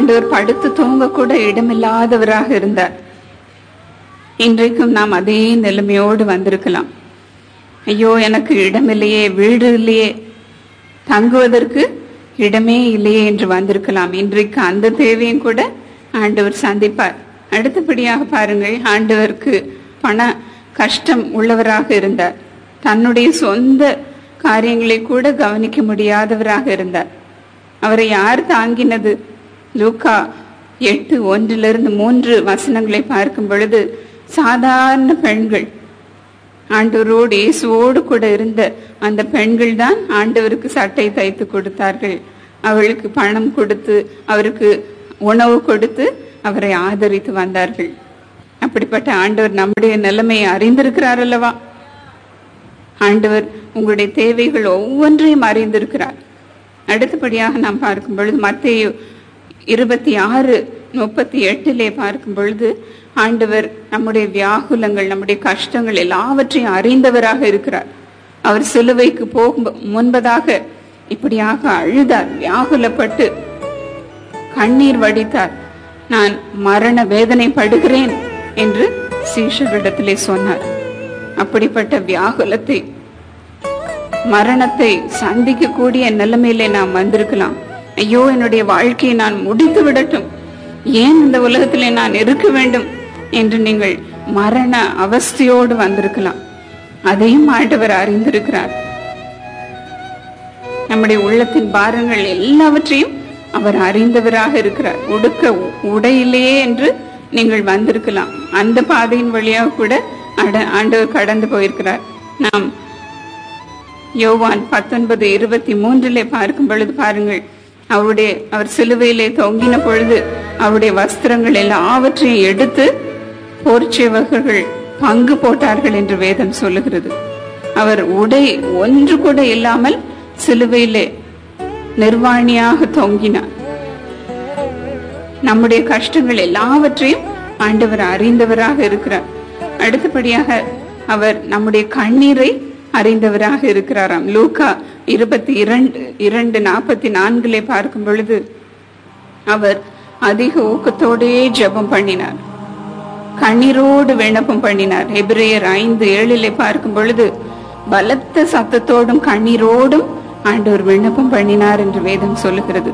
ஆண்டவர் படுத்து தூங்க கூட இடமில்லாதவராக இருந்தார் இன்றைக்கும் நாம் அதே நிலைமையோடு வந்திருக்கலாம் ஐயோ எனக்கு இடமில்லையே வீடு இல்லையே தங்குவதற்கு இடமே இல்லையே என்று வந்திருக்கலாம் இன்றைக்கு அந்த தேவையும் கூட ஆண்டவர் சந்திப்பார் அடுத்தபடியாக பாருங்கள் ஆண்டவருக்கு பண கஷ்டம் உள்ளவராக இருந்தார் தன்னுடைய சொந்த காரியங்களை கூட கவனிக்க முடியாதவராக இருந்தார் அவரை யார் தாங்கினது லூக்கா எட்டு ஒன்றிலிருந்து மூன்று வசனங்களை பார்க்கும் பொழுது சாதாரண பெண்கள் ஆண்டவரோடு இயேசுவோடு கூட இருந்த அந்த பெண்கள் தான் ஆண்டவருக்கு சட்டை தைத்து கொடுத்தார்கள் அவளுக்கு பணம் கொடுத்து அவருக்கு உணவு கொடுத்து அவரை ஆதரித்து வந்தார்கள் அப்படிப்பட்ட ஆண்டவர் நம்முடைய நிலைமையை அறிந்திருக்கிறார் அல்லவா ஆண்டவர் உங்களுடைய தேவைகள் ஒவ்வொன்றையும் அறிந்திருக்கிறார் அடுத்தபடியாக நாம் பார்க்கும் பொழுது மத்திய இருபத்தி ஆறு முப்பத்தி எட்டிலே பார்க்கும் பொழுது ஆண்டவர் நம்முடைய வியாகுலங்கள் நம்முடைய கஷ்டங்கள் எல்லாவற்றையும் அறிந்தவராக இருக்கிறார் அவர் சிலுவைக்கு போகும் முன்பதாக இப்படியாக அழுதார் வியாகுலப்பட்டு கண்ணீர் வடித்தார் நான் மரண வேதனை படுகிறேன் என்று சீஷரிடத்திலே சொன்னார் அப்படிப்பட்ட வியாகுலத்தை மரணத்தை சந்திக்கக்கூடிய நிலைமையிலே நாம் வந்திருக்கலாம் ஐயோ என்னுடைய வாழ்க்கையை நான் முடித்து விடட்டும் ஏன் இந்த உலகத்திலே நான் இருக்க வேண்டும் என்று நீங்கள் மரண அவஸ்தையோடு வந்திருக்கலாம் அதையும் ஆண்டவர் அறிந்திருக்கிறார் நம்முடைய உள்ளத்தின் பாரங்கள் எல்லாவற்றையும் அவர் அறிந்தவராக இருக்கிறார் உடுக்க உடையிலேயே என்று நீங்கள் வந்திருக்கலாம் அந்த பாதையின் வழியாக கூட அட- ஆண்டவர் கடந்து போயிருக்கிறார் நாம் யோவான் பத்தொன்பது இருபத்தி மூன்றிலே பார்க்கும் பொழுது பாருங்கள் அவருடைய அவர் சிலுவையிலே தொங்கின பொழுது அவருடைய வஸ்திரங்கள் எல்லாவற்றையும் எடுத்து போர்ச்சேவகர்கள் பங்கு போட்டார்கள் என்று வேதம் சொல்லுகிறது அவர் உடை ஒன்று கூட இல்லாமல் சிலுவையிலே நிர்வாணியாக தொங்கினார் நம்முடைய கஷ்டங்கள் எல்லாவற்றையும் ஆண்டவர் அறிந்தவராக இருக்கிறார் அடுத்தபடியாக அவர் நம்முடைய கண்ணீரை அறிந்தவராக இருக்கிறாராம் லூக்கா இருபத்தி இரண்டு இரண்டு நாற்பத்தி நான்கிலே பார்க்கும் பொழுது அவர் அதிக ஊக்கத்தோடே ஜெபம் பண்ணினார் கண்ணீரோடு விண்ணப்பம் பண்ணினார் எபிரேயர் ஐந்து ஏழிலே பார்க்கும் பொழுது பலத்த சத்தத்தோடும் கண்ணீரோடும் ஆண்டவர் விண்ணப்பம் பண்ணினார் என்று வேதம் சொல்லுகிறது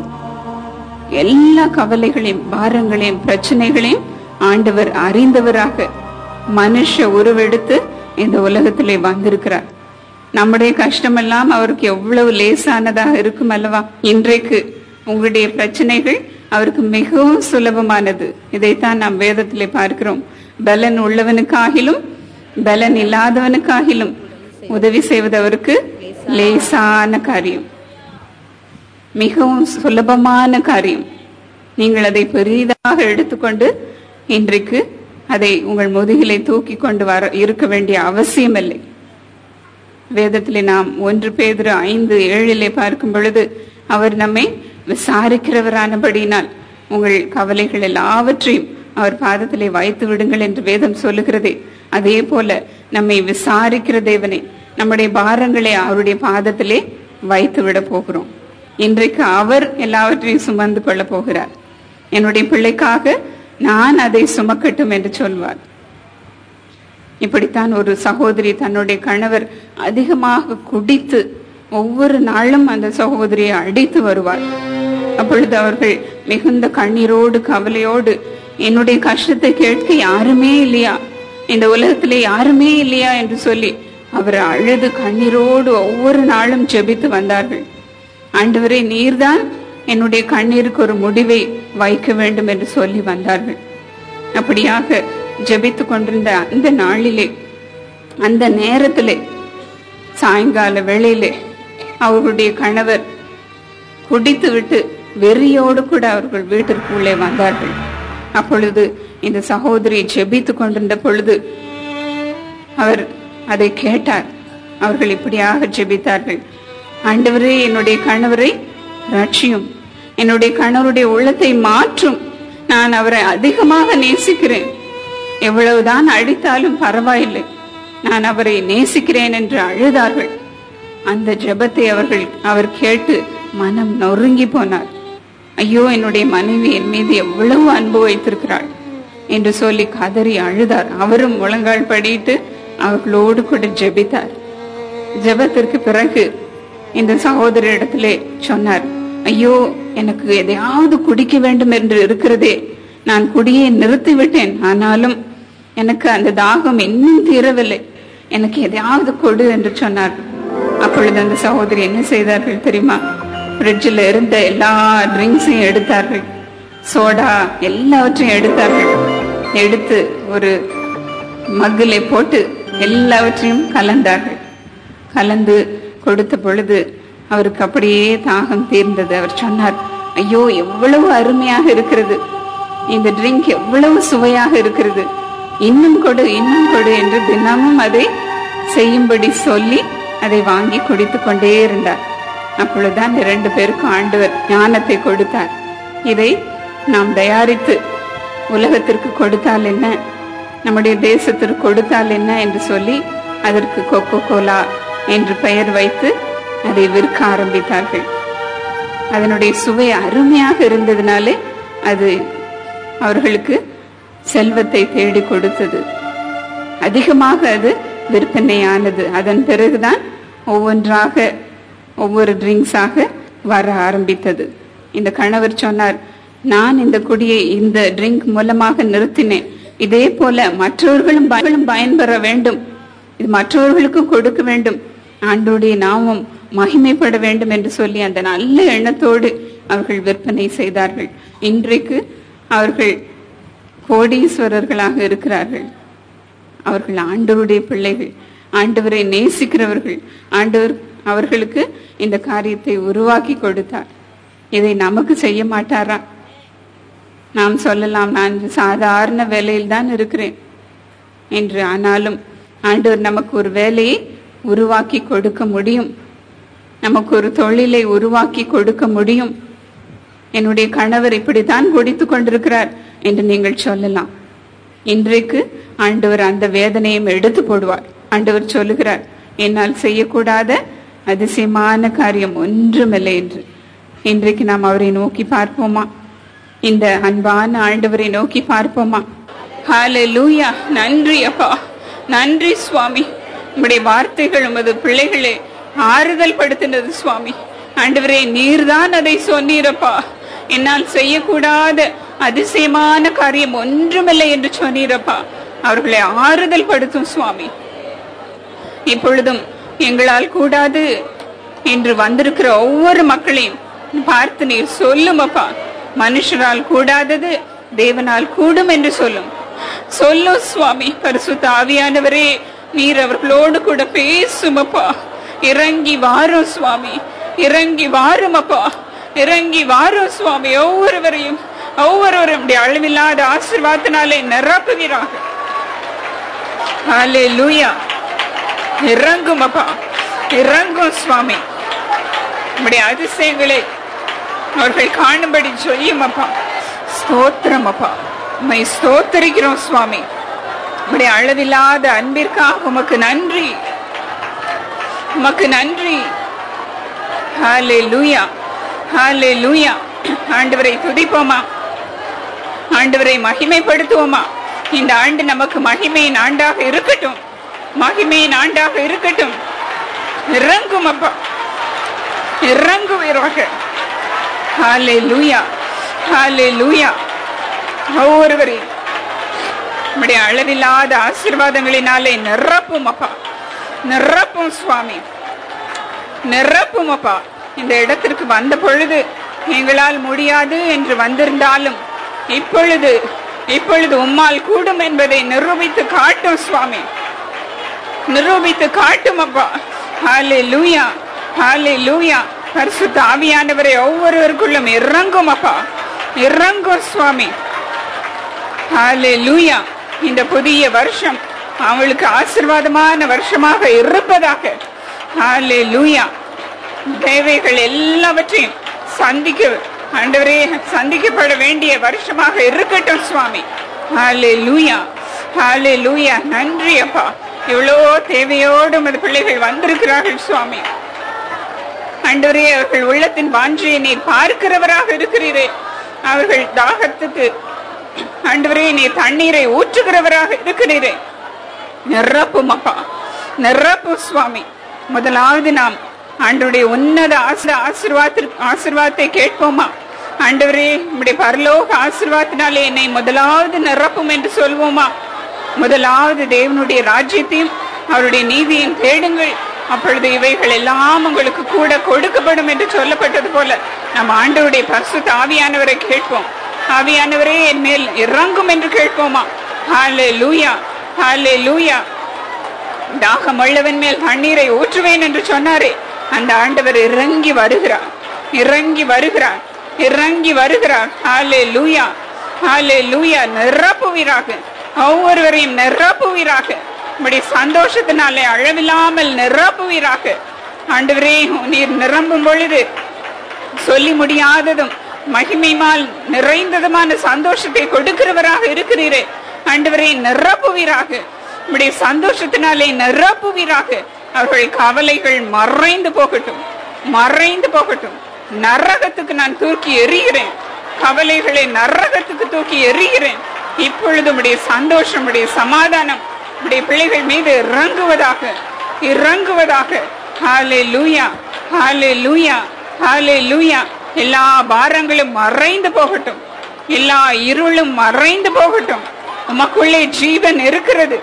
எல்லா கவலைகளையும் பாரங்களையும் பிரச்சனைகளையும் ஆண்டவர் அறிந்தவராக மனுஷ உருவெடுத்து இந்த உலகத்திலே வந்திருக்கிறார் நம்முடைய கஷ்டமெல்லாம் அவருக்கு எவ்வளவு லேசானதாக இருக்கும் அல்லவா இன்றைக்கு உங்களுடைய பிரச்சனைகள் அவருக்கு மிகவும் சுலபமானது இதைத்தான் நாம் வேதத்திலே பார்க்கிறோம் பலன் உள்ளவனுக்காகிலும் பலன் இல்லாதவனுக்காகிலும் உதவி செய்வது அவருக்கு லேசான காரியம் மிகவும் சுலபமான காரியம் நீங்கள் அதை பெரிதாக எடுத்துக்கொண்டு இன்றைக்கு அதை உங்கள் முதுகிலை தூக்கி கொண்டு வர இருக்க வேண்டிய அவசியமில்லை வேதத்திலே நாம் ஒன்று பேதுரு ஐந்து ஏழிலே பார்க்கும் பொழுது அவர் நம்மை விசாரிக்கிறவரானபடியினால் உங்கள் கவலைகள் எல்லாவற்றையும் அவர் பாதத்திலே வைத்து விடுங்கள் என்று வேதம் சொல்லுகிறதே அதே போல நம்மை விசாரிக்கிற தேவனை நம்முடைய பாரங்களை அவருடைய பாதத்திலே வைத்து விட போகிறோம் இன்றைக்கு அவர் எல்லாவற்றையும் சுமந்து கொள்ள போகிறார் என்னுடைய பிள்ளைக்காக நான் அதை சுமக்கட்டும் என்று சொல்வார் இப்படித்தான் ஒரு சகோதரி தன்னுடைய கணவர் அதிகமாக குடித்து ஒவ்வொரு நாளும் அந்த சகோதரியை அடித்து வருவார் அப்பொழுது அவர்கள் மிகுந்த கண்ணீரோடு கவலையோடு என்னுடைய கஷ்டத்தை கேட்க யாருமே இல்லையா இந்த உலகத்திலே யாருமே இல்லையா என்று சொல்லி அவர் அழுது கண்ணீரோடு ஒவ்வொரு நாளும் ஜெபித்து வந்தார்கள் ஆண்டவரே நீர்தான் என்னுடைய கண்ணீருக்கு ஒரு முடிவை வைக்க வேண்டும் என்று சொல்லி வந்தார்கள் அப்படியாக ஜெபித்து கொண்டிருந்த அந்த நாளிலே அந்த நேரத்திலே சாயங்கால வேளையிலே அவர்களுடைய கணவர் குடித்து விட்டு வெறியோடு கூட அவர்கள் வீட்டிற்குள்ளே வந்தார்கள் அப்பொழுது இந்த சகோதரி ஜெபித்து கொண்டிருந்த பொழுது அவர் அதை கேட்டார் அவர்கள் இப்படியாக ஜெபித்தார்கள் ஆண்டவரே என்னுடைய கணவரை ரட்சியும் என்னுடைய கணவருடைய உள்ளத்தை மாற்றும் நான் அவரை அதிகமாக நேசிக்கிறேன் எவ்வளவுதான் அடித்தாலும் பரவாயில்லை நான் அவரை நேசிக்கிறேன் என்று அழுதார்கள் அந்த ஜெபத்தை அவர்கள் அவர் கேட்டு மனம் நொறுங்கி போனார் ஐயோ என்னுடைய மனைவி என் மீது எவ்வளவு அன்பு வைத்திருக்கிறாள் என்று சொல்லி கதறி அழுதார் அவரும் முழங்கால் படிட்டு அவர்களோடு கூட ஜெபித்தார் ஜெபத்திற்கு பிறகு இந்த சகோதரிடத்திலே சொன்னார் ஐயோ எனக்கு எதையாவது குடிக்க வேண்டும் என்று இருக்கிறதே நான் குடியை நிறுத்தி விட்டேன் ஆனாலும் எனக்கு அந்த தாகம் இன்னும் தீரவில்லை எனக்கு எதையாவது கொடு என்று சொன்னார் அப்பொழுது அந்த சகோதரி என்ன செய்தார்கள் தெரியுமா ஃப்ரிட்ஜில் இருந்த எல்லா ட்ரிங்க்ஸையும் எடுத்தார்கள் சோடா எல்லாவற்றையும் எடுத்தார்கள் எடுத்து ஒரு மக்கிலே போட்டு எல்லாவற்றையும் கலந்தார்கள் கலந்து கொடுத்த பொழுது அவருக்கு அப்படியே தாகம் தீர்ந்தது அவர் சொன்னார் ஐயோ எவ்வளவு அருமையாக இருக்கிறது இந்த ட்ரிங்க் எவ்வளவு சுவையாக இருக்கிறது இன்னும் கொடு இன்னும் கொடு என்று தினமும் அதை செய்யும்படி சொல்லி அதை வாங்கி குடித்து கொண்டே இருந்தார் அப்பொழுதுதான் இரண்டு பேருக்கும் ஆண்டவர் ஞானத்தை கொடுத்தார் இதை நாம் தயாரித்து உலகத்திற்கு கொடுத்தால் என்ன நம்முடைய தேசத்திற்கு கொடுத்தால் என்ன என்று சொல்லி அதற்கு கொக்கோ கோலா என்று பெயர் வைத்து அதை விற்க ஆரம்பித்தார்கள் அதனுடைய சுவை அருமையாக இருந்ததுனாலே அது அவர்களுக்கு செல்வத்தை தேடி கொடுத்தது அதிகமாக அது விற்பனையானது அதன் பிறகுதான் ஒவ்வொன்றாக ஒவ்வொரு ட்ரிங்க்ஸாக வர ஆரம்பித்தது இந்த கணவர் சொன்னார் நான் இந்த குடியை இந்த ட்ரிங்க் மூலமாக நிறுத்தினேன் இதே போல மற்றவர்களும் பயனும் பயன்பெற வேண்டும் இது மற்றவர்களுக்கு கொடுக்க வேண்டும் ஆண்டோடைய நாமம் மகிமைப்பட வேண்டும் என்று சொல்லி அந்த நல்ல எண்ணத்தோடு அவர்கள் விற்பனை செய்தார்கள் இன்றைக்கு அவர்கள் கோடீஸ்வரர்களாக இருக்கிறார்கள் அவர்கள் ஆண்டவருடைய பிள்ளைகள் ஆண்டவரை நேசிக்கிறவர்கள் ஆண்டவர் அவர்களுக்கு இந்த காரியத்தை உருவாக்கி கொடுத்தார் இதை நமக்கு செய்ய மாட்டாரா நாம் சொல்லலாம் நான் சாதாரண வேலையில் தான் இருக்கிறேன் என்று ஆனாலும் ஆண்டவர் நமக்கு ஒரு வேலையை உருவாக்கி கொடுக்க முடியும் நமக்கு ஒரு தொழிலை உருவாக்கி கொடுக்க முடியும் என்னுடைய கணவர் இப்படித்தான் குடித்து கொண்டிருக்கிறார் என்று நீங்கள் சொல்லலாம் இன்றைக்கு ஆண்டவர் அந்த வேதனையும் எடுத்து போடுவார் ஆண்டவர் சொல்லுகிறார் என்னால் செய்யக்கூடாத அதிசயமான காரியம் ஒன்றுமில்லை என்று இன்றைக்கு நாம் அவரை நோக்கி பார்ப்போமா இந்த அன்பான ஆண்டவரை நோக்கி பார்ப்போமா ஹalleluya நன்றி அப்பா நன்றி சுவாமி உம்முடைய வார்த்தைகள் உமது பிள்ளைகளே ஆறுதல் படுத்தினது சுவாமி ஆண்டவரே நீர்தான் அதை சொன்னீரப்பா என்னால் செய்யக்கூடாத அதிசயமான காரியம் ஒன்றுமில்லை என்று சொன்னீரப்பா அவர்களை ஆறுதல் படுத்தும் சுவாமி இப்பொழுதும் எங்களால் கூடாது என்று வந்திருக்கிற ஒவ்வொரு மக்களையும் பார்த்து நீர் சொல்லும் அப்பா மனுஷரால் கூடாதது தேவனால் கூடும் என்று சொல்லும் சொல்லும் சுவாமி பரிசுத்த ஆவியானவரே நீர் அவர்களோடு கூட பேசும் அப்பா இறங்கி வாரும் சுவாமி இறங்கி வாரும் அப்பா இறங்கி வாரும் சுவாமி ஒவ்வொருவரையும் ஒவ்வொருவரும் அளவில்லாத ஆசீர்வாதத்தினாலே நிரப்புவீராக ஹalleluya இறங்கும் அப்பா இறங்கும் சுவாமி நம்முடைய அதிசயங்களை அவர்கள் காணும்படி சொல்லும் அப்பா ஸ்தோத்திரம் அப்பா உம்மை ஸ்தோத்தரிக்கிறோம் சுவாமி உம்முடைய அளவில்லாத அன்பிற்காக உமக்கு நன்றி உமக்கு நன்றி ஹாலே லூயா ஹாலே லூயா ஆண்டவரை துதிப்போமா ஆண்டவரை மகிமைப்படுத்துவோமா இந்த ஆண்டு நமக்கு மகிமையின் ஆண்டாக இருக்கட்டும் மகிமையின் ஆண்டாக இருக்கட்டும் இறங்கும் அப்பா இறங்குவீராக ஹாலே லூயா ஹாலே லூயா ஒவ்வொருவரையும் நம்முடைய அளவில்லாத ஆசீர்வாதங்களினாலே நிரப்பும் அப்பா நிரப்பும் சுவாமி நிரப்பும் அப்பா இந்த இடத்திற்கு வந்த பொழுது எங்களால் முடியாது என்று வந்திருந்தாலும் இப்பொழுது இப்பொழுது உம்மால் கூடும் என்பதை நிரூபித்து காட்டும் சுவாமி நிரூபித்து காட்டும் அப்பா ஹாலே லூயா ஹாலே லூயா பரிசுத்த ஆவியானவரை ஒவ்வொருவருக்குள்ளும் இறங்கும் அப்பா இறங்கும் சுவாமி ஹாலே லூயா இந்த புதிய வருஷம் அவளுக்கு ஆசிர்வாதமான வருஷமாக இருப்பதாக ஹாலே லூயா தேவைகள் எல்லாவற்றையும் சந்திக்க ஆண்டவரே சந்திக்கப்பட வேண்டிய வருஷமாக இருக்கட்டும் சுவாமி ஹாலே லூயா ஹாலே லூயா நன்றி அப்பா இவ்வளோ தேவையோடு உமது பிள்ளைகள் வந்திருக்கிறார்கள் சுவாமி ஆண்டவரே அவர்கள் உள்ளத்தின் வாஞ்சியை நீர் பார்க்கிறவராக இருக்கிறீரே அவர்கள் தாகத்துக்கு ஆண்டவரே நீர் தண்ணீரை ஊற்றுகிறவராக இருக்கிறீரே நிரப்பும் அப்பா நிரப்பு சுவாமி முதலாவது நாம் ஆண்டவருடைய உன்னத ஆசிர ஆசிர்வாதத்திற்கு ஆசிர்வாதத்தை கேட்போமா ஆண்டவரே உம்முடைய பரலோக ஆசிர்வாதத்தினாலே என்னை முதலாவது நிரப்பும் என்று சொல்வோமா முதலாவது தேவனுடைய ராஜ்யத்தையும் அவருடைய நீதியையும் தேடுங்கள் அப்பொழுது இவைகள் எல்லாம் உங்களுக்கு கூட கொடுக்கப்படும் என்று சொல்லப்பட்டது போல நம்ம ஆண்டவருடைய பரிசுத்த ஆவியானவரை கேட்போம் ஆவியானவரே என் மேல் இறங்கும் என்று கேட்போமா ஹாலே லூயா ஹாலே லூயா தாகம் உள்ளவன் மேல் தண்ணீரை ஊற்றுவேன் என்று சொன்னாரே அந்த ஆண்டவர் இறங்கி வருகிறார் இறங்கி வருகிறார் இறங்கி வருகிறார் ஹாலே லூயா ஹாலே லூயா நிரப்புவீராக ஒவ்வொருவரையும் நிரப்புவீராக உம்முடைய சந்தோஷத்தினாலே அளவில்லாமல் நிரப்புவீராக ஆண்டவரே நீர் நிரம்பும் பொழுது சொல்லி முடியாததும் மகிமைமால் நிறைந்ததுமான சந்தோஷத்தை கொடுக்கிறவராக இருக்கிறீரே ஆண்டவரை நிரப்புவீராக உம்முடைய சந்தோஷத்தினாலே நிரப்புவீராக அவர்கள் கவலைகள் மறைந்து போகட்டும் மறைந்து போகட்டும் நரகத்துக்கு நான் தூக்கி எறிகிறேன் கவலைகளை நரகத்துக்கு தூக்கி எறிகிறேன் இப்பொழுது உடைய சந்தோஷம் உடைய சமாதானம் உடைய பிள்ளைகள் மீது இறங்குவதாக இறங்குவதாக ஹாலே லூயா ஹாலே லூயா ஹாலே லூயா எல்லா பாரங்களும் மறைந்து போகட்டும் எல்லா இருளும் மறைந்து போகட்டும் உமக்குள்ளே ஜீவன் இருக்கிறது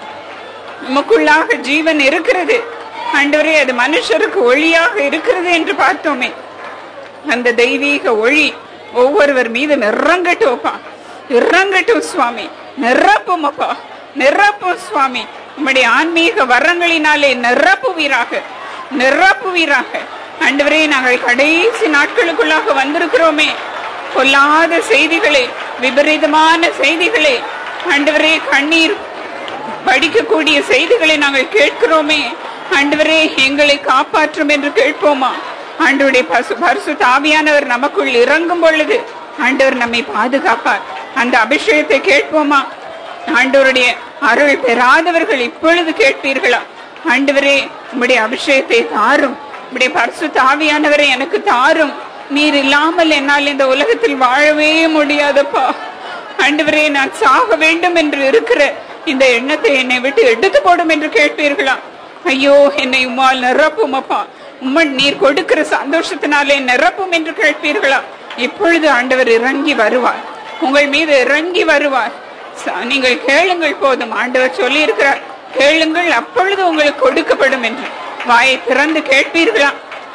உமக்குள்ளாக ஜீவன் இருக்கிறது ஆண்டவரே அது மனுஷருக்கு ஒளியாக இருக்கிறது என்று பார்த்தோமே அந்த தெய்வீக ஒளி ஒவ்வொருவர் மீது இறங்கட்டும்ப்பா இறங்கட்டும் சுவாமி நிரப்பும் அப்பா நிரப்பும் சுவாமி உம்முடைய ஆன்மீக வரங்களினாலே நிரப்புவீராக நிரப்புவீராக ஆண்டவரே நாங்கள் கடைசி நாட்களுக்குள்ளாக வந்திருக்கிறோமே பொல்லாத செய்திகளே விபரீதமான செய்திகளே ஆண்டவரே கண்ணீர் படிக்கக்கூடிய செய்திகளை நாங்கள் கேட்கிறோமே ஆண்டவரே எங்களை காப்பாற்றும் என்று கேட்போமா ஆண்டவருடைய பசு பரிசு தாவியானவர் நமக்குள் இறங்கும் பொழுது ஆண்டவர் நம்மை பாதுகாப்பார் அந்த அபிஷேகத்தை கேட்போமா ஆண்டவருடைய அருள் பெறாதவர்கள் இப்பொழுது கேட்பீர்களா ஆண்டவரே உம்முடைய அபிஷேகத்தை தாரும் உம்முடைய பரிசு தாவியானவரை எனக்கு தாரும் நீர் இல்லாமல் என்னால் இந்த உலகத்தில் வாழவே முடியாதப்பா ஆண்டவரே நான் சாக வேண்டும் என்று இருக்கிற இந்த எண்ணத்தை என்னை விட்டு எடுத்து போடும் என்று கேட்பீர்களா ஐயோ என்னை உம்மால் நிரப்பும் அப்பா உம்மன் நீர் கொடுக்கிற சந்தோஷத்தினாலே நிரப்பும் என்று கேட்பீர்களா இப்பொழுது ஆண்டவர் இறங்கி வருவார் உங்கள் மீது இறங்கி வருவார் ச- நீங்கள் கேளுங்கள் போதும் ஆண்டவர் சொல்லி இருக்கிறார் கேளுங்கள் அப்பொழுது உங்களுக்கு கொடுக்கப்படும் என்று வாயை திறந்து கேட்பீர்களா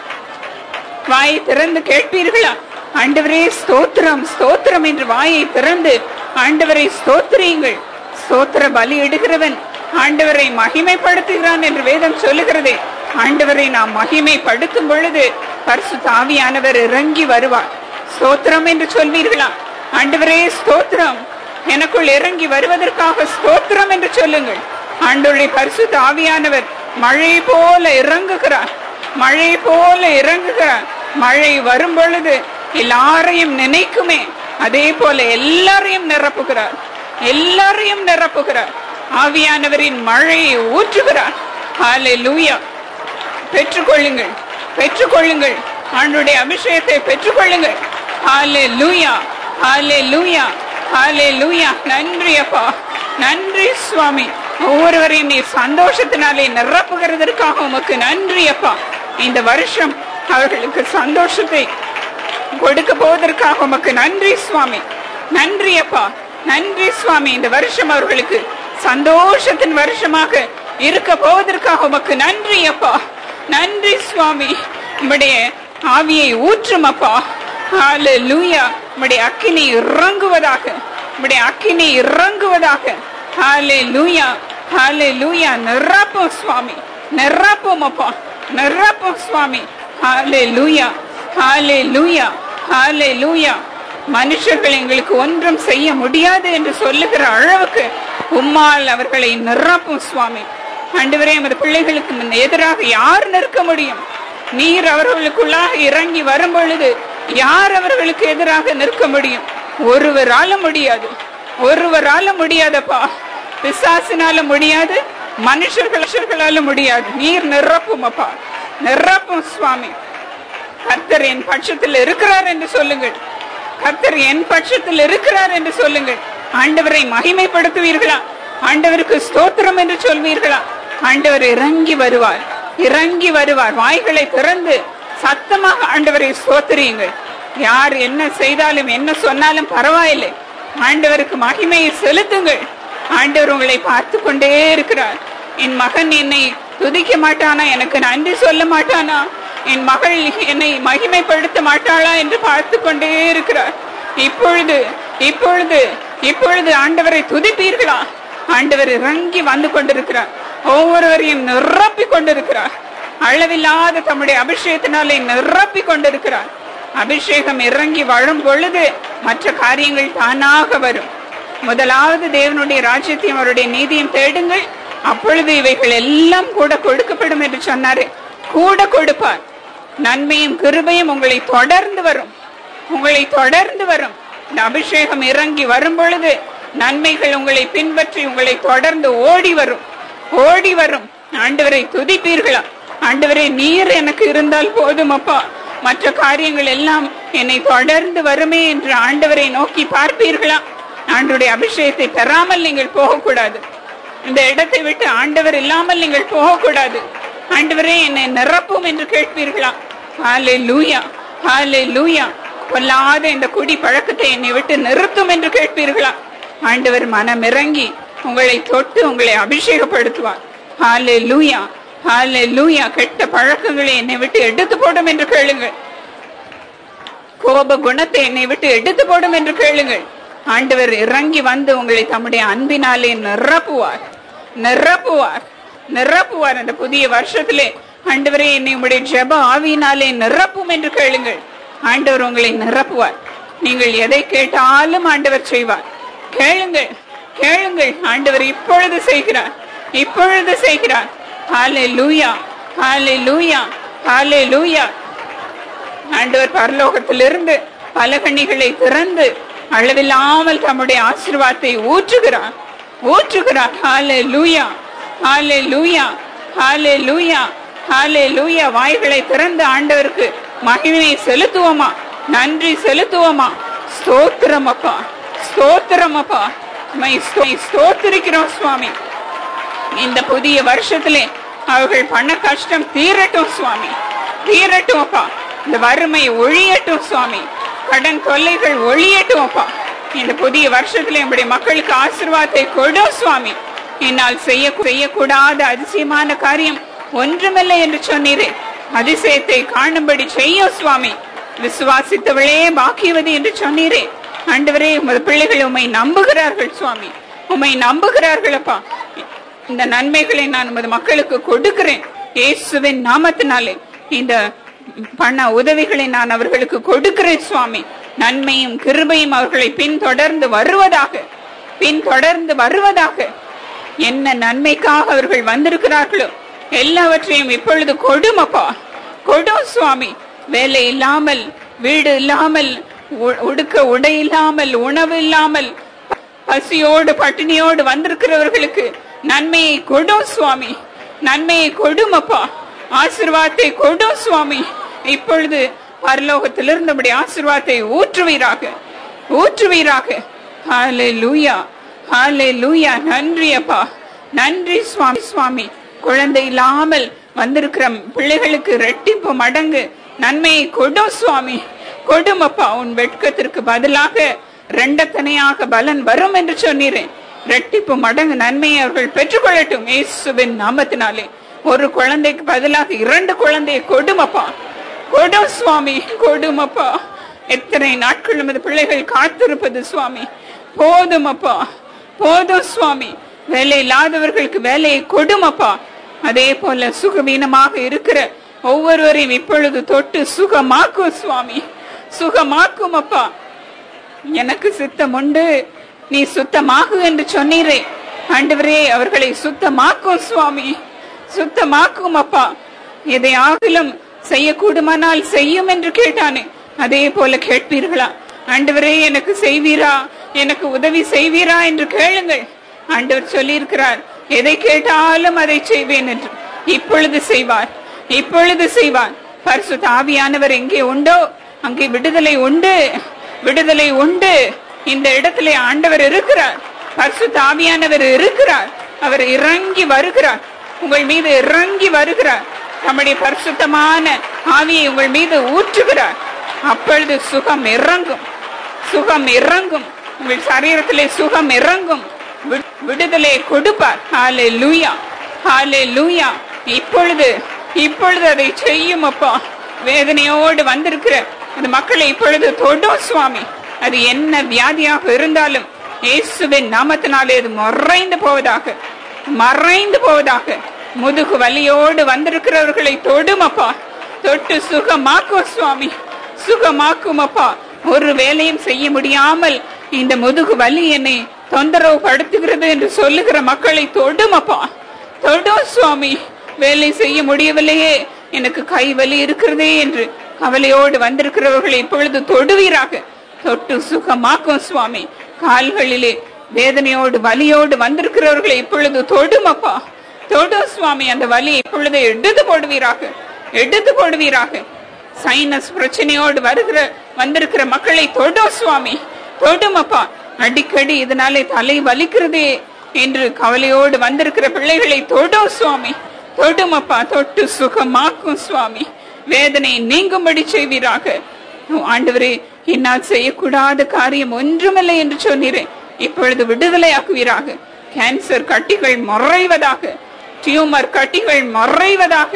வாயை திறந்து கேட்பீர்களா ஆண்டவரே ஸ்தோத்திரம் ஸ்தோத்திரம் என்று வாயை திறந்து ஆண்டவரை ஸ்தோத்திரியுங்கள் ஸ்தோத்திர பலி இடுகிறவன் ஆண்டவரை மகிமைப்படுத்துகிறான் என்று வேதம் சொல்லுகிறதே ஆண்டவரை நாம் மகிமைப்படுத்தும் பொழுது பரிசு தாவியானவர் இறங்கி வருவார் ஸ்தோத்திரம் என்று சொல்வீர்களா ஆண்டவரே ஸ்தோத்திரம் எனக்குள் இறங்கி வருவதற்காக ஸ்தோத்திரம் என்று சொல்லுங்கள் ஆண்டவருடைய பரிசு தாவியானவர் மழை போல இறங்குகிறார் மழை போல இறங்குகிறார் மழை வரும் பொழுது எல்லாரையும் நினைக்குமே அதே போல எல்லாரையும் நிரப்புகிறார் எல்லாரையும் நிரப்புகிறார் ஆவியானவரின் மழையை ஊற்றுகிறார் ஹalleluya பெற்றுக்கொள்ளுங்கள் பெற்றுக்கொள்ளுங்கள் ஆண்டுடைய அபிஷேகத்தை பெற்றுக்கொள்ளுங்கள் ஹalleluya ஹalleluya ஹalleluya நன்றி அப்பா நன்றி சுவாமி ஒவ்வொருவரையும் நீர் சந்தோஷத்தினாலே நிரப்புகிறதற்காக உமக்கு நன்றி அப்பா இந்த வருஷம் அவர்களுக்கு சந்தோஷத்தை கொடுக்க போவதற்காக உமக்கு நன்றி சுவாமி நன்றி அப்பா நன்றி சுவாமி இந்த வருஷம் அவர்களுக்கு சந்தோஷத்தின் வருஷமாக இருக்க போவதற்காக உமக்கு நன்றி அப்பா நன்றி சுவாமி உம்முடைய ஆவியை ஊற்றும் அப்பா ஹalleluya உம்முடைய அக்கினி இறங்குவதாக உம்முடைய அக்கினி இறங்குவதாக ஹalleluya ஹalleluya நிரப்பும் சுவாமி நிரப்பும் அப்பா நிரப்பும் சுவாமி ஹalleluya ஹalleluya ஹalleluya மனுஷர்கள் எங்களுக்கு ஒன்றும் செய்ய முடியாது என்று சொல்லுகிற அளவுக்கு உம்மால் அவர்களை நிரப்பும் சுவாமி ஆண்டவரே எமது பிள்ளைகளுக்கு முன் எதிராக யார் நிற்க முடியும் நீர் அவர்களுக்குள்ளாக இறங்கி வரும் பொழுது யார் அவர்களுக்கு எதிராக நிற்க முடியும் ஒருவரால முடியாது ஒருவரால முடியாதப்பா பிசாசினால முடியாது மனுஷர்கள் மனுஷர்களால முடியாது நீர் நிரப்பும் அப்பா நிரப்பும் சுவாமி கர்த்தர் என் பட்சத்தில் இருக்கிறார் என்று சொல்லுங்கள் கர்த்தர் என் பட்சத்தில் இருக்கிறார் என்று சொல்லுங்கள் ஆண்டவரை மகிமைப்படுத்துவீர்களா ஆண்டவருக்கு ஸ்தோத்திரம் என்று சொல்வீர்களா ஆண்டவர் இறங்கி வருவார் இறங்கி வருவார் வாய்களை திறந்து சத்தமாக ஆண்டவரை ஸ்தோத்திரியுங்கள் யார் என்ன செய்தாலும் என்ன சொன்னாலும் பரவாயில்லை ஆண்டவருக்கு மகிமையை செலுத்துங்கள் ஆண்டவர் உங்களை பார்த்து கொண்டே இருக்கிறார் என் மகன் என்னை துதிக்க மாட்டானா எனக்கு நன்றி சொல்ல மாட்டானா என் மகள் என்னை மகிமைப்படுத்த மாட்டாளா என்று பார்த்து கொண்டே இருக்கிறார் இப்பொழுது இப்பொழுது இப்பொழுது ஆண்டவரை துதிப்பீர்களா ஆண்டவர் இறங்கி வந்து கொண்டிருக்கிறார் ஒவ்வொருவரையும் நிரப்பி கொண்டிருக்கிறார் அளவில்லாத தம்முடைய அபிஷேகத்தினாலே நிரப்பி கொண்டிருக்கிறார் அபிஷேகம் இறங்கி வரும் பொழுது மற்ற காரியங்கள் தானாக வரும் முதலாவது தேவனுடைய ராஜ்யத்தையும் அவருடைய நீதியும் தேடுங்கள் அப்பொழுது இவைகள் எல்லாம் கூட கொடுக்கப்படும் என்று சொன்னாரு கூட கொடுப்பார் நன்மையும் கிருபையும் உங்களை தொடர்ந்து வரும் உங்களை தொடர்ந்து வரும் இந்த அபிஷேகம் இறங்கி வரும் பொழுது நன்மைகள் உங்களை பின்பற்றி உங்களை தொடர்ந்து ஓடி வரும் ஓடி வரும் ஆண்டவரை துதிப்பீர்களா ஆண்டவரே நீர் எனக்கு இருந்தால் போதும் அப்பா மற்ற காரியங்கள் எல்லாம் என்னை தொடர்ந்து வருமே என்று ஆண்டவரை நோக்கி பார்ப்பீர்களா ஆண்டுடைய அபிஷேகத்தை பெறாமல் நீங்கள் போகக்கூடாது இந்த இடத்தை விட்டு ஆண்டவர் இல்லாமல் நீங்கள் போகக்கூடாது ஆண்டவரே என்னை நிரப்பும் என்று கேட்பீர்களா ஹாலே லூயா ஹாலே லூயா கொல்லாத இந்த குடி பழக்கத்தை என்னை விட்டு நிறுத்தும் என்று கேட்பீர்களா ஆண்டவர் மனம் இறங்கி உங்களை தொட்டு உங்களை அபிஷேகப்படுத்துவார் ஹாலே லூயா ஹாலே லூயா கெட்ட பழக்கங்களை என்னை விட்டு எடுத்து போடும் என்று கேளுங்கள் கோப குணத்தை என்னை விட்டு எடுத்து போடும் என்று கேளுங்கள் ஆண்டவர் இறங்கி வந்து உங்களை தம்முடைய அன்பினாலே நிரப்புவார் நிரப்புவார் நிரப்புவார் அந்த புதிய வருஷத்திலே ஆண்டவரே என்னை உங்களுடைய ஜெப ஆவியினாலே நிரப்பும் என்று கேளுங்கள் ஆண்டவர் உங்களை நிரப்புவார் நீங்கள் எதை கேட்டாலும் ஆண்டவர் செய்வார் கேளுங்கள் கேளுங்கள் ஆண்டவர் இப்பொழுது செய்கிறார் இப்பொழுது செய்கிறார் ஹாலே லூயா ஹாலே லூயா ஹாலே லூயா ஆண்டவர் பரலோகத்திலிருந்து பலகணிகளை திறந்து அளவில்லாமல் தம்முடைய ஆசீர்வாதத்தை ஊற்றுகிறார் ஊற்றுகிறார் ஹாலே லூயா ஹாலே லூயா ஹாலே லூயா ஹாலே லூயா வாய்களை திறந்து ஆண்டவருக்கு மகிமையை செலுத்துவோமா நன்றி செலுத்துவோமா ஸ்தோத்திரம் அப்பா ஸ்தோத்திரம் அப்பா மை ஸ்தோத்திரிக்கிறோம் சுவாமி இந்த புதிய வருஷத்திலே அவர்கள் பண்ண கஷ்டம் தீரட்டும் சுவாமி தீரட்டும் அப்பா இந்த வறுமை ஒழியட்டும் சுவாமி கடன் தொல்லைகள் ஒழியட்டும் அப்பா இந்த புதிய வருஷத்துல நம்முடைய மக்களுக்கு ஆசீர்வாதத்தை கொடும் சுவாமி என்னால் செய்ய செய்யக்கூடாத அதிசயமான காரியம் ஒன்றுமில்லை என்று சொன்னீரே அதிசயத்தை காணும்படி செய்யும் சுவாமி விசுவாசித்தவளே பாக்கியவதி என்று சொன்னீரே ஆண்டவரே உமது பிள்ளைகள் உம்மை நம்புகிறார்கள் சுவாமி உம்மை நம்புகிறார்கள் அப்பா இந்த நன்மைகளை நான் உமது மக்களுக்கு கொடுக்கிறேன் இயேசுவின் நாமத்தினாலே இந்த பண உதவிகளை நான் அவர்களுக்கு கொடுக்கிறேன் சுவாமி நன்மையும் கிருபையும் அவர்களை பின்தொடர்ந்து வருவதாக பின்தொடர்ந்து வருவதாக என்ன நன்மைக்காக அவர்கள் வந்திருக்கிறார்களோ எல்லாவற்றையும் இப்பொழுது கொடுமப்பா கொடும் சுவாமி வேலை இல்லாமல் வீடு இல்லாமல் உ- உடுக்க உடை இல்லாமல் உணவு இல்லாமல் பசியோடு பட்டினியோடு வந்திருக்கிறவர்களுக்கு நன்மையை கொடும் சுவாமி நன்மையை கொடும் அப்பா ஆசீர்வாதத்தை கொடும் சுவாமி இப்பொழுது பரலோகத்திலிருந்து நம்முடைய ஆசீர்வாதத்தை ஊற்றுவீராக ஊற்றுவீராக ஹாலே லூயா ஹாலே லூயா நன்றி அப்பா நன்றி சுவாமி சுவாமி குழந்தை இல்லாமல் வந்திருக்கிற பிள்ளைகளுக்கு ரெட்டிப்பு மடங்கு நன்மையை கொடும் சுவாமி கொடும் அப்பா உன் வெட்கத்திற்கு பதிலாக ரெண்டத்தனையாக பலன் வரும் என்று சொன்னீரேன் ரெட்டிப்பு மடங்கு நன்மையை அவர்கள் பெற்றுக்கொள்ளட்டும் இயேசுவின் நாமத்தினாலே ஒரு குழந்தைக்கு பதிலாக இரண்டு குழந்தையை கொடுமப்பா கொடும் சுவாமி கொடுமப்பா எத்தனை நாட்கள் நமது பிள்ளைகள் காத்திருப்பது சுவாமி போதும் அப்பா போதும் சுவாமி வேலை இல்லாதவர்களுக்கு வேலையை கொடுமப்பா அதே போல சுகவீனமாக இருக்கிற ஒவ்வொருவரையும் இப்பொழுது தொட்டு சுகமாக்கும் சுவாமி சுகமாக்கும் அப்பா எனக்கு சித்தம் உண்டு நீ சுத்தமாகு என்று சொன்னீரே ஆண்டவரே அவர்களை சுத்தமாக்கும் சுவாமி சுத்தமாக்கும் அப்பா எதை ஆகிலும் செய்யக்கூடுமானால் செய்யும் என்று கேட்டானே அதே போல கேட்பீர்களா ஆண்டவரே எனக்கு செய்வீரா எனக்கு உதவி செய்வீரா என்று கேளுங்கள் ஆண்டவர் சொல்லியிருக்கிறார் எதை கேட்டாலும் அதை செய்வேன் என்று இப்பொழுது செய்வார் இப்பொழுது செய்வார் பரிசுத்த ஆவியானவர் எங்கே உண்டோ அங்கே விடுதலை உண்டு விடுதலை உண்டு இந்த இடத்திலே ஆண்டவர் இருக்கிறார் பரிசுத்த ஆவியானவர் இருக்கிறார் அவர் இறங்கி வருகிறார் உங்கள் மீது இறங்கி வருகிறார் நம்முடைய பரிசுத்தமான ஆவியை உங்கள் மீது ஊற்றுகிறார் அப்பொழுது சுகம் இறங்கும் சுகம் இறங்கும் உங்கள் சரீரத்திலே சுகம் இறங்கும் வி- விடுதலை கொடுப்பார் ஹாலே லூயா ஹாலே லூயா இப்பொழுது இப்பொழுது அதை செய்யும் அப்பா வேதனையோடு வந்திருக்கிற அந்த மக்களை இப்பொழுது தொடும் சுவாமி அது என்ன வியாதியாக இருந்தாலும் இயேசுவின் நாமத்தினாலே அது மறைந்து போவதாக மறைந்து போவதாக முதுகு வலியோடு வந்திருக்கிறவர்களை தொடும் அப்பா தொட்டு சுகமாக்கும் சுவாமி சுகமாக்கும் அப்பா ஒரு வேலையும் செய்ய முடியாமல் இந்த முதுகு வலி என்னை தொந்தரவு படுத்துகிறது என்று சொல்லுகிற மக்களை தொடும் அப்பா தொடும் சுவாமி வேலை செய்ய முடியவில்லையே எனக்கு கை வலி இருக்கிறதே என்று கவலையோடு வந்திருக்கிறவர்களை இப்பொழுது தொடுவீராக தொட்டு சுகமாக்கும் சுவாமி கால்களிலே வேதனையோடு வலியோடு வந்திருக்கிறவர்களை இப்பொழுது தொடும் அப்பா தொடு சுவாமி அந்த வலி இப்பொழுது எடுத்து போடுவீராக எடுத்து போடுவீராக சைனஸ் பிரச்சனையோடு வருகிற வந்திருக்கிற மக்களை தொடும் சுவாமி தொடும் அப்பா அடிக்கடி இதனாலே தலை வலிக்கிறதே என்று கவலையோடு வந்திருக்கிற பிள்ளைகளை தொடும் சுவாமி தொடும் அப்பா தொட்டு சுகமாக்கும் சுவாமி வேதனை நீங்கும்படி செய்வீராக ஆண்டவரே என்னால் செய்யக்கூடாத காரியம் ஒன்றுமில்லை என்று சொன்னீரேன் இப்பொழுது விடுதலையாக்குவீராக கேன்சர் கட்டிகள் மறைவதாக டியூமர் கட்டிகள் மறைவதாக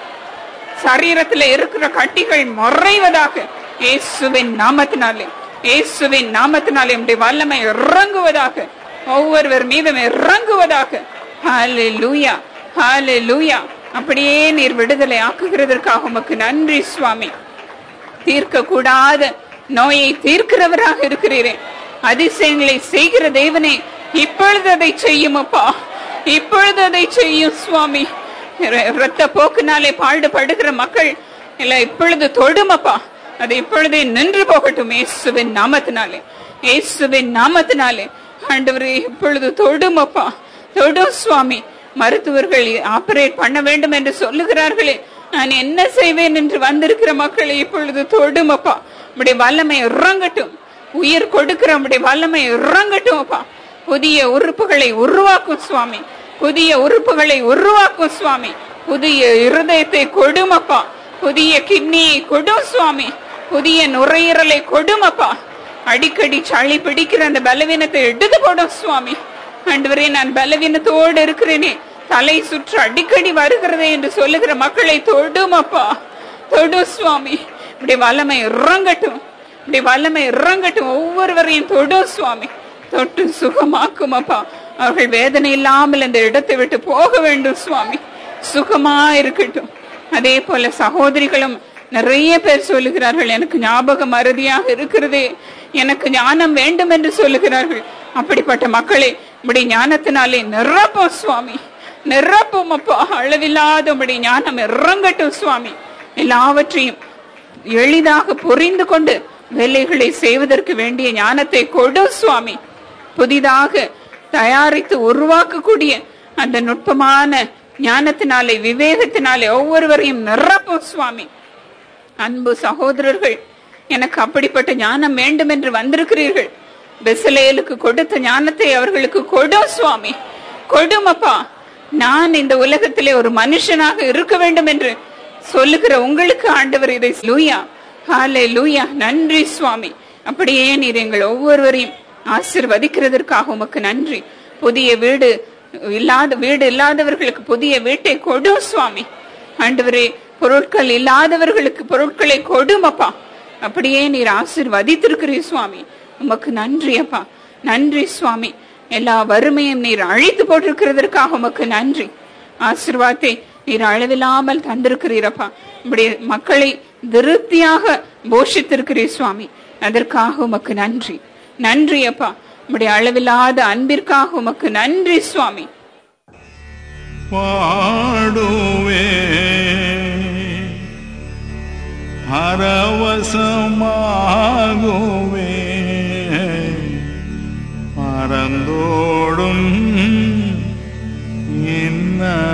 சரீரத்தில் இருக்கிற கட்டிகள் மறைவதாக இயேசுவின் நாமத்தினாலே இயேசுவின் நாமத்தினாலே உடைய வல்லமை இறங்குவதாக ஒவ்வொருவர் மீதும் இறங்குவதாக ஹாலே லூயா ஹாலே லூயா அப்படியே நீர் விடுதலை ஆக்குகிறதற்காக உமக்கு நன்றி சுவாமி தீர்க்க கூடாத நோயை தீர்க்கிறவராக இருக்கிறீரே அதிசயங்களை செய்கிற தேவனே இப்பொழுது அதை செய்யும் அப்பா இப்பொழுது அதை செய்யும் சுவாமி ர- இரத்த போக்குனாலே பாடுபடுகிற மக்கள் இல்ல இப்பொழுது தொடுமப்பா அது இப்பொழுதே நின்று போகட்டும் இயேசுவின் நாமத்தினாலே இயேசுவின் நாமத்தினாலே ஆண்டவரே இப்பொழுது தொடுமப்பா தொடும் சுவாமி மருத்துவர்கள் ஆபரேட் பண்ண வேண்டும் என்று சொல்லுகிறார்களே நான் என்ன செய்வேன் என்று வந்திருக்கிற மக்களை இப்பொழுது தொடுமப்பா உடைய வல்லமை இறங்கட்டும் உயிர் கொடுக்கிற உடைய வல்லமை இறங்கட்டும் அப்பா புதிய உறுப்புகளை உருவாக்கும் சுவாமி புதிய உறுப்புகளை உருவாக்கும் சுவாமி புதிய இருதயத்தை கொடுமப்பா புதிய கிட்னியை கொடும் சுவாமி புதிய நுரையீரலை கொடுமப்பா அடிக்கடி சளி பிடிக்கிற அந்த பலவீனத்தை எடுத்து போடும் சுவாமி ஆண்டவரே நான் பலவீனத்தோடு இருக்கிறேனே தலை சுற்று அடிக்கடி வருகிறதே என்று சொல்லுகிற மக்களை தொடும் அப்பா தொடு சுவாமி இப்படி வல்லமை இறங்கட்டும் இப்படி வல்லமை இறங்கட்டும் ஒவ்வொருவரையும் தொடு சுவாமி தொட்டு சுகமாக்கும் அப்பா அவர்கள் வேதனை இல்லாமல் இந்த இடத்தை விட்டு போக வேண்டும் சுவாமி சுகமா இருக்கட்டும் அதே போல சகோதரிகளும் நிறைய பேர் சொல்லுகிறார்கள் எனக்கு ஞாபகம் மறதியாக இருக்கிறதே எனக்கு ஞானம் வேண்டும் என்று சொல்லுகிறார்கள் அப்படிப்பட்ட மக்களை இப்படி ஞானத்தினாலே நிரப்பும் சுவாமி நிரப்பும் அப்பா அளவில்லாத உம்முடைய ஞானம் இறங்கட்டும் சுவாமி எல்லாவற்றையும் எளிதாக புரிந்து கொண்டு வேலைகளை செய்வதற்கு வேண்டிய ஞானத்தை கொடு சுவாமி புதிதாக தயாரித்து உருவாக்கக்கூடிய அந்த நுட்பமான ஞானத்தினாலே விவேகத்தினாலே ஒவ்வொருவரையும் நிரப்பும் சுவாமி அன்பு சகோதரர்கள் எனக்கு அப்படிப்பட்ட ஞானம் வேண்டும் என்று வந்திருக்கிறீர்கள் பெசலேலுக்கு கொடுத்த ஞானத்தை அவர்களுக்கு கொடும் சுவாமி கொடும் அப்பா நான் இந்த உலகத்திலே ஒரு மனுஷனாக இருக்க வேண்டும் என்று சொல்லுகிற உங்களுக்கு ஆண்டவர் இதை லூயா ஹாலே லூயா நன்றி சுவாமி அப்படியே நீர் எங்கள் ஒவ்வொருவரையும் ஆசிர்வதிக்கிறதற்காக உமக்கு நன்றி புதிய வீடு இல்லாத வீடு இல்லாதவர்களுக்கு புதிய வீட்டை கொடும் சுவாமி ஆண்டவரே பொருட்கள் இல்லாதவர்களுக்கு பொருட்களை கொடும் அப்பா அப்படியே நீர் ஆசிர்வதித்திருக்கிறீர் சுவாமி உமக்கு நன்றி அப்பா நன்றி சுவாமி எல்லா வறுமையும் நீர் அழித்து போட்டிருக்கிறதற்காக உமக்கு நன்றி ஆசிர்வாதத்தை நீர் அளவில்லாமல் தந்திருக்கிறீரப்பா இப்படி மக்களை திருப்தியாக போஷித்திருக்கிறீர் சுவாமி அதற்காக உமக்கு நன்றி நன்றி அப்பா உம்முடைய அளவில்லாத அன்பிற்காக உமக்கு நன்றி சுவாமி பாடுவே பரவசமாகுவே பரந்தோடும் இன்ன